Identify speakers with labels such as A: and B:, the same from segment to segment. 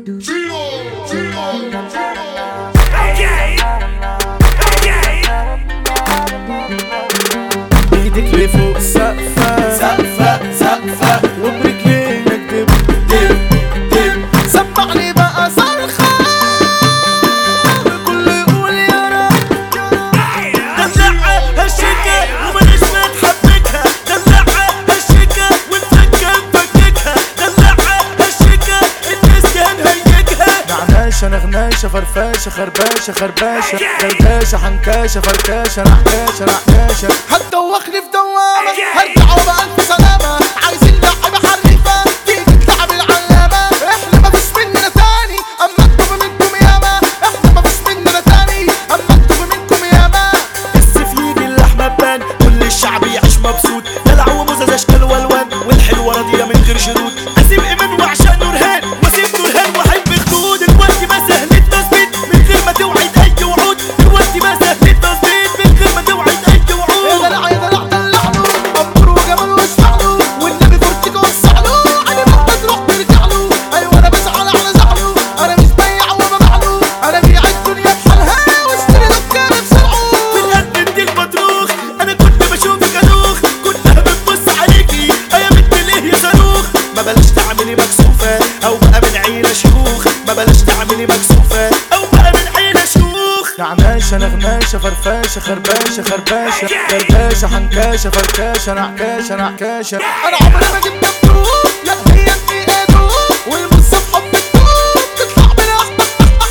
A: ايدك لفوق سقفة
B: سقفة سقفة
A: وبرجلينك دب
B: دب دب
A: سمعني بقى صرخة الكل يقول يا رب
C: دلعها هالشيكة وماليش ما تحبكها دلعها هالشيكة والفكة مفككها دلعها هالشيكة الناس كان هيجها
A: نعناشة نغناشة فرفاشة خرباشة خرباشة درداشة حنكاشة فركاشة نحكاشة نحكاشة هتدوخني في دوامة هرجع وبألف سلامة عايزين لعبة حريفة تيجي تلعب العلامة احنا مفيش مننا تاني اما انتوا منكم ياما احنا مفيش مننا تاني اما انتوا منكم ياما
C: السيف يجي اللحمة بان كل الشعب يعيش مبسوط دلع ومزاز اشكال والوان والحلوة راضية من غير شروط اسيب ايمان وعشان نورهان واسيب نورهان واحب خدود الوقت ما سهل التثبيت من غير ما توعد اي وعود الوقت ما سهل التثبيت من غير ما توعد اي
A: يا
C: وعود
A: دلع يا دلع دلعله أمر وجمال واسمعله والنبي فرتك وسعله أنا محتاج روح ترجع له أيوة أنا بزعل على زعله أنا مش بيع وببيع له أنا بيع الدنيا بحالها واشتري دكان بسرعه
C: بالقد دي المطروخ انا كنت بشوفك ادوخ كلها بتبص عليكي يا بنت ليه يا صاروخ ما بلاش تعملي مكسوفة او بقى من عيلة شيوخ ما بلاش تعملي مكسوفة او بقى من عيلة شيوخ
A: نعناشة نغناشة فرفاشة خرباشة خرباشة درداشة حنكاشة فركاشة نحكاشة نحكاشة أنا عمري ما جبت مبروك لا هي انت ايده والمصة بحب الدوب تطلع من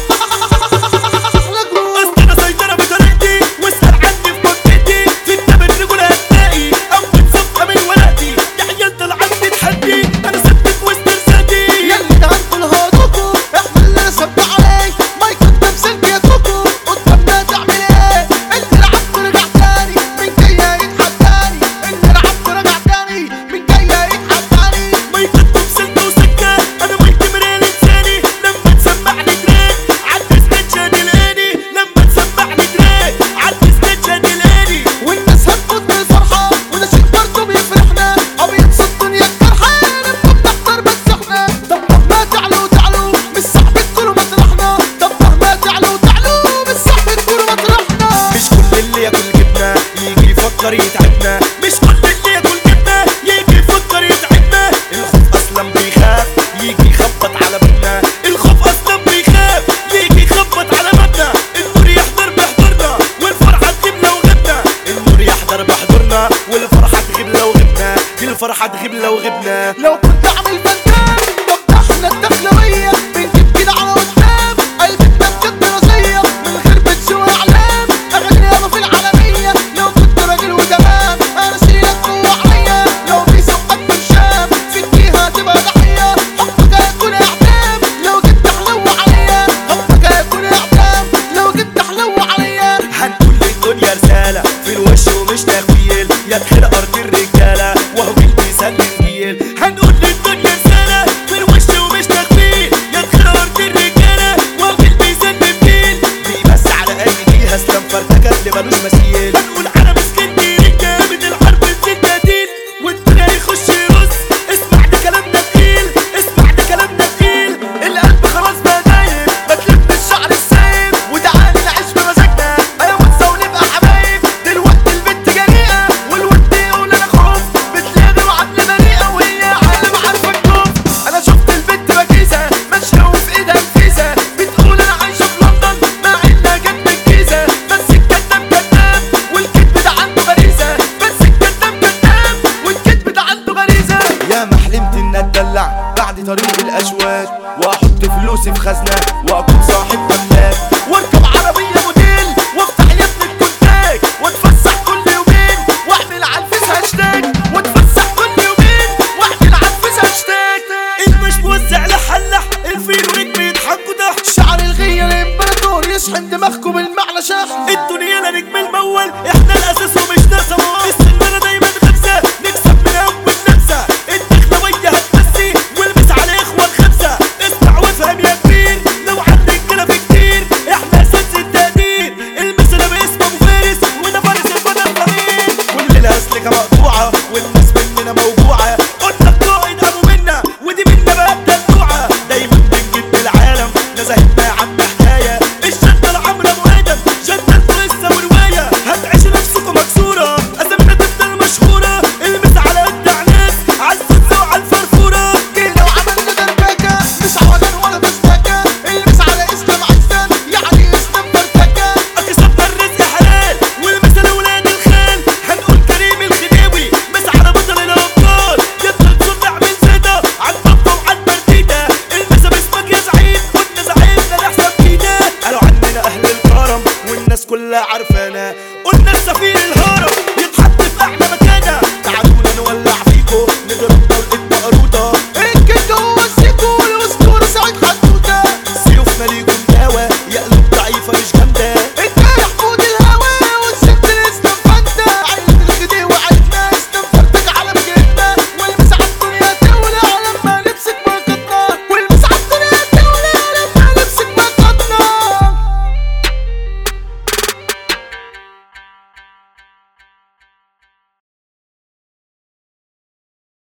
A: أحلى جروب
C: اصل انا سيطرة بطريقتي واسأل عني في منطقتي في كتاب الرجل هتلاقي اول صفحة من ورقتي يا عيال طلعت تتحدي انا سبتك وسط رسالتي
A: يلي تعرفوا الهدوكو احنا اللي نسبح عليك ما يقدم سلك يا كوكو قدامنا تعمل ايه اللي لعبت رجع تاني من جاي يتحداني اللي لعبت رجع تاني من جاي يتحداني
C: ما يكتب سلك وسكة انا ميت مريل لساني لما تسمعني تريك عدي سنتش هتلاقيني لما تسمعني تريك عدي سنتش هتلاقيني
A: والناس هتموت من الفرحة وده شيء برضه بيفرحنا أبيض الدنيا الجرحى نبقى بنحضر بس احنا طب مهما تعلوا تعلوا مش صاحب كل مطرحنا طب مهما تعلوا تعلوا مش صاحب كل مطرحنا
C: مش كل اللي ياكل جبنة يجي يفكر يتعبنا مش كل اللي ياكل جبنة يجي يفكر يتعبنا الخوف اصلا بيخاف يجي يخبط على بابنا الخوف اصلا بيخاف يجي يخبط على بابنا النور يحضر بحضورنا والفرحة تغيب لو غبنا النور يحضر بحضورنا والفرحة تغيب لو غبنا الفرحة تغيب لو غبنا
A: لو كنت عامل فنان طب ده احنا الدخلوية بنجيب كده على قدام قلبتنا بجد راسية من غير بتس واعلام اغاني يابا في العالمية لو كنت راجل وتمام انا شيلك جوه عينيا لو بيسوقك في الشام فيكي هتبقى ضحية حبك هيكون اعدام لو جيت تحلو عليا حبك هيكون اعدام لو جيت تحلو عليا
C: هنقول للدنيا رسالة في الوش ومش تخويل يا تخير أرض الرجالة وهو جلدي سلم جيل هنقول للدنيا رسالة في الوش ومش تخويل يا تخير أرض الرجالة وهو جلدي سلم جيل بيمس على أي جهة اسلام فرتكة اللي ملوش مثيل هنقول على مسكنتي رجالة من الحرب الستاتين والدنيا يخش يرص اسمع ده كلامنا تقيل اسمع ده كلامنا تقيل القلب خلاص بقى دايب ما تلم الشعر السايب
A: وتعالي نعيش بمزاجنا انا وانسى ونبقى حبايب دلوقتي البنت جريئة والود يقول انا خوف بتلاقي وعدل بريئة وهي عالم عارفة الكوف انا شفت البنت بكيسة ماشية وفي ايدها الفيزا بتقول انا عايشة في لندن مع انها جت من الجيزة بس الكداب كداب والكذب ده عنده غريزة بس الكداب كداب والكذب ده عنده غريزة
B: يا ما حلمت ان اتدلع بعد طريق الاشواك واحط فلوسي في خزنه واكون صاحب املاك
C: واركب عربية موديل وافتح يا ابني الكونتاك واتفسح كل يومين واعمل على الفيس هاشتاج